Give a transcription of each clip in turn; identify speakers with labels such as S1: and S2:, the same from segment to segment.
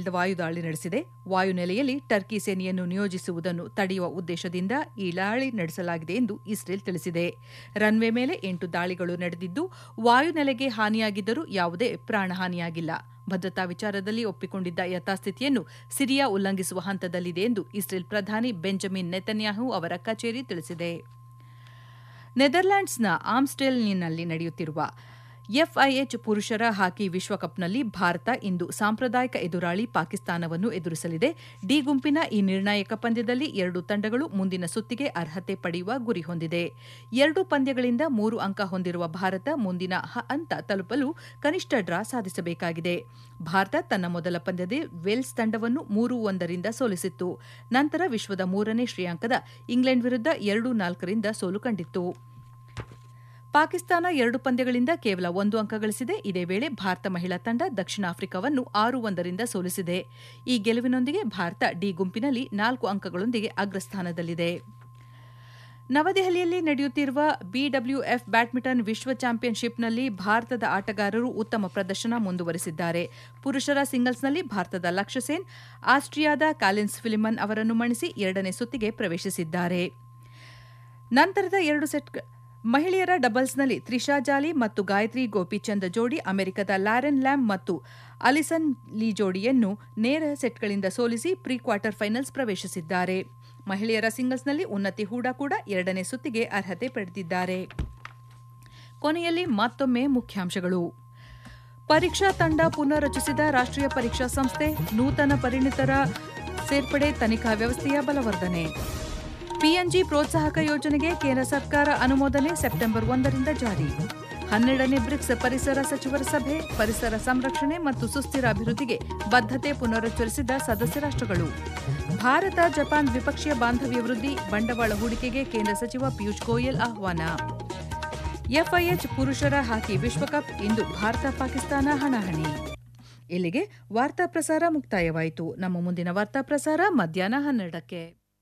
S1: ವಾಯುದಾಳಿ ನಡೆಸಿದೆ ವಾಯುನೆಲೆಯಲ್ಲಿ ಟರ್ಕಿ ಸೇನೆಯನ್ನು ನಿಯೋಜಿಸುವುದನ್ನು ತಡೆಯುವ ಉದ್ದೇಶದಿಂದ ಈ ದಾಳಿ ನಡೆಸಲಾಗಿದೆ ಎಂದು ಇಸ್ರೇಲ್ ತಿಳಿಸಿದೆ ರನ್ವೇ ಮೇಲೆ ಎಂಟು ದಾಳಿಗಳು ನಡೆದಿದ್ದು ವಾಯುನೆಲೆಗೆ ಹಾನಿಯಾಗಿದ್ದರೂ ಯಾವುದೇ ಪ್ರಾಣಹಾನಿಯಾಗಿಲ್ಲ ಭದ್ರತಾ ವಿಚಾರದಲ್ಲಿ ಒಪ್ಪಿಕೊಂಡಿದ್ದ ಯಥಾಸ್ಥಿತಿಯನ್ನು ಸಿರಿಯಾ ಉಲ್ಲಂಘಿಸುವ ಹಂತದಲ್ಲಿದೆ ಎಂದು ಇಸ್ರೇಲ್ ಪ್ರಧಾನಿ ಬೆಂಜಮಿನ್ ನೆತನ್ಯಾಹು ಅವರ ಕಚೇರಿ ತಿಳಿಸಿದೆ ನೆದರ್ಲ್ಯಾಂಡ್ಸ್ನ ಆಮ್ಸ್ಟೆಲ್ನಿನಲ್ಲಿ ನಡೆಯುತ್ತಿರುವ ಎಫ್ಐಎಚ್ ಪುರುಷರ ಹಾಕಿ ವಿಶ್ವಕಪ್ನಲ್ಲಿ ಭಾರತ ಇಂದು ಸಾಂಪ್ರದಾಯಿಕ ಎದುರಾಳಿ ಪಾಕಿಸ್ತಾನವನ್ನು ಎದುರಿಸಲಿದೆ ಡಿ ಗುಂಪಿನ ಈ ನಿರ್ಣಾಯಕ ಪಂದ್ಯದಲ್ಲಿ ಎರಡು ತಂಡಗಳು ಮುಂದಿನ ಸುತ್ತಿಗೆ ಅರ್ಹತೆ ಪಡೆಯುವ ಗುರಿ ಹೊಂದಿದೆ ಎರಡು ಪಂದ್ಯಗಳಿಂದ ಮೂರು ಅಂಕ ಹೊಂದಿರುವ ಭಾರತ ಮುಂದಿನ ಹಂತ ತಲುಪಲು ಕನಿಷ್ಠ ಡ್ರಾ ಸಾಧಿಸಬೇಕಾಗಿದೆ ಭಾರತ ತನ್ನ ಮೊದಲ ಪಂದ್ಯದಲ್ಲಿ ವೇಲ್ಸ್ ತಂಡವನ್ನು ಮೂರು ಒಂದರಿಂದ ಸೋಲಿಸಿತ್ತು ನಂತರ ವಿಶ್ವದ ಮೂರನೇ ಶ್ರೇಯಾಂಕದ ಇಂಗ್ಲೆಂಡ್ ವಿರುದ್ಧ ಎರಡು ನಾಲ್ಕರಿಂದ ಸೋಲು ಕಂಡಿತ್ತು ಪಾಕಿಸ್ತಾನ ಎರಡು ಪಂದ್ಯಗಳಿಂದ ಕೇವಲ ಒಂದು ಅಂಕ ಗಳಿಸಿದೆ ಇದೇ ವೇಳೆ ಭಾರತ ಮಹಿಳಾ ತಂಡ ದಕ್ಷಿಣ ಆಫ್ರಿಕಾವನ್ನು ಆರು ಒಂದರಿಂದ ಸೋಲಿಸಿದೆ ಈ ಗೆಲುವಿನೊಂದಿಗೆ ಭಾರತ ಡಿ ಗುಂಪಿನಲ್ಲಿ ನಾಲ್ಕು ಅಂಕಗಳೊಂದಿಗೆ ಅಗ್ರಸ್ಥಾನದಲ್ಲಿದೆ ನವದೆಹಲಿಯಲ್ಲಿ ನಡೆಯುತ್ತಿರುವ ಬಿಡಬ್ಲ್ಯೂಎಫ್ ಬ್ಯಾಡ್ಮಿಂಟನ್ ವಿಶ್ವ ಚಾಂಪಿಯನ್ಶಿಪ್ನಲ್ಲಿ ಭಾರತದ ಆಟಗಾರರು ಉತ್ತಮ ಪ್ರದರ್ಶನ ಮುಂದುವರೆಸಿದ್ದಾರೆ ಪುರುಷರ ಸಿಂಗಲ್ಸ್ನಲ್ಲಿ ಭಾರತದ ಲಕ್ಷ್ಯ ಸೇನ್ ಆಸ್ಟ್ರಿಯಾದ ಕಾಲಿನ್ಸ್ ಫಿಲಿಮನ್ ಅವರನ್ನು ಮಣಿಸಿ ಎರಡನೇ ಸುತ್ತಿಗೆ ಪ್ರವೇಶಿಸಿದ್ದಾರೆ ನಂತರದ ಎರಡು ಸೆಟ್ ಮಹಿಳೆಯರ ಡಬಲ್ಸ್ನಲ್ಲಿ ತ್ರಿಷಾ ಜಾಲಿ ಮತ್ತು ಗಾಯತ್ರಿ ಗೋಪಿಚಂದ್ ಜೋಡಿ ಅಮೆರಿಕದ ಲ್ಯಾರೆನ್ ಲ್ಯಾಮ್ ಮತ್ತು ಅಲಿಸನ್ ಲೀ ಜೋಡಿಯನ್ನು ನೇರ ಸೆಟ್ಗಳಿಂದ ಸೋಲಿಸಿ ಪ್ರೀ ಕ್ವಾರ್ಟರ್ ಫೈನಲ್ಸ್ ಪ್ರವೇಶಿಸಿದ್ದಾರೆ ಮಹಿಳೆಯರ ಸಿಂಗಲ್ಸ್ನಲ್ಲಿ ಉನ್ನತಿ ಹೂಡಾ ಕೂಡ ಎರಡನೇ ಸುತ್ತಿಗೆ ಅರ್ಹತೆ ಪಡೆದಿದ್ದಾರೆ ಕೊನೆಯಲ್ಲಿ ಮತ್ತೊಮ್ಮೆ ಮುಖ್ಯಾಂಶಗಳು ಪರೀಕ್ಷಾ ತಂಡ ಪುನರ್ರಚಿಸಿದ ರಾಷ್ಟ್ರೀಯ ಪರೀಕ್ಷಾ ಸಂಸ್ಥೆ ನೂತನ ಪರಿಣಿತರ ಸೇರ್ಪಡೆ ತನಿಖಾ ವ್ಯವಸ್ಥೆಯ ಬಲವರ್ಧನೆ ಪಿಎನ್ಜಿ ಪ್ರೋತ್ಸಾಹಕ ಯೋಜನೆಗೆ ಕೇಂದ್ರ ಸರ್ಕಾರ ಅನುಮೋದನೆ ಸೆಪ್ಟೆಂಬರ್ ಒಂದರಿಂದ ಜಾರಿ ಹನ್ನೆರಡನೇ ಬ್ರಿಕ್ಸ್ ಪರಿಸರ ಸಚಿವರ ಸಭೆ ಪರಿಸರ ಸಂರಕ್ಷಣೆ ಮತ್ತು ಸುಸ್ಥಿರ ಅಭಿವೃದ್ಧಿಗೆ ಬದ್ಧತೆ ಪುನರುಚ್ಚರಿಸಿದ ಸದಸ್ಯ ರಾಷ್ಟ್ರಗಳು ಭಾರತ ಜಪಾನ್ ದ್ವಿಪಕ್ಷೀಯ ಬಾಂಧವ್ಯ ವೃದ್ಧಿ ಬಂಡವಾಳ ಹೂಡಿಕೆಗೆ ಕೇಂದ್ರ ಸಚಿವ ಪಿಯೂಷ್ ಗೋಯಲ್ ಆಹ್ವಾನ ಎಫ್ಐಎಚ್ ಪುರುಷರ ಹಾಕಿ ವಿಶ್ವಕಪ್ ಇಂದು ಭಾರತ ಪಾಕಿಸ್ತಾನ ಹಣಾಹಣಿ ಇಲ್ಲಿಗೆ ವಾರ್ತಾ ಪ್ರಸಾರ ಮುಕ್ತಾಯವಾಯಿತು ನಮ್ಮ ಮುಂದಿನ ವಾರ್ತಾ ಪ್ರಸಾರ ಮಧ್ಯಾಹ್ನ ಹನ್ನೆರಡಕ್ಕೆ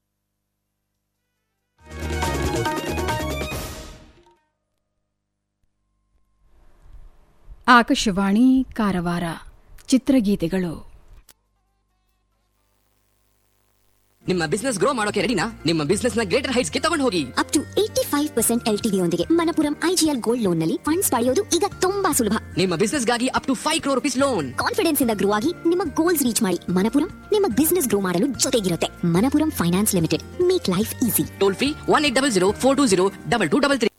S2: ಆಕಾಶವಾಣಿ ಕಾರವಾರ ಚಿತ್ರಗೀತೆಗಳು
S3: ನಿಮ್ಮ ಬಿಸ್ನೆಸ್ ಗ್ರೋ ಮಾಡೋಕೆ ರೆಡಿನಾ ನಿಮ್ಮ ಬಿಸ್ನೆಸ್ ನ ಗ್ರೇಟರ್ ಹೈಟ್ಸ್ ಗೆ ತಗೊಂಡು ಹೋಗಿ
S4: up to eighty five percent L ಯೊಂದಿಗೆ ಮನಪುರಂ ಐಜಿಎಲ್ ಗೋಲ್ಡ್ ಲೋನ್ ನಲ್ಲಿ ಫಂಡ್ಸ್ ಪಡೆಯೋದು ಈಗ ತುಂಬಾ ಸುಲಭ
S3: ನಿಮ್ಮ ಬಿಸ್ನೆಸ್ ಗಾಗಿ up to five crore rupees loan
S4: confidence ಇಂದ ಗ್ರೋ ಆಗಿ ನಿಮ್ಮ ಗೋಲ್ಸ್ ರೀಚ್ ಮಾಡಿ ಮನಪುರಂ ನಿಮ್ಮ ಬಿಸ್ನೆಸ್ ಗ್ರೋ ಮಾಡಲು ಜೊತೆಗಿರುತ್ತೆ Manappuram finance limited make life easy
S3: toll free one eight double zero four two zero double two double three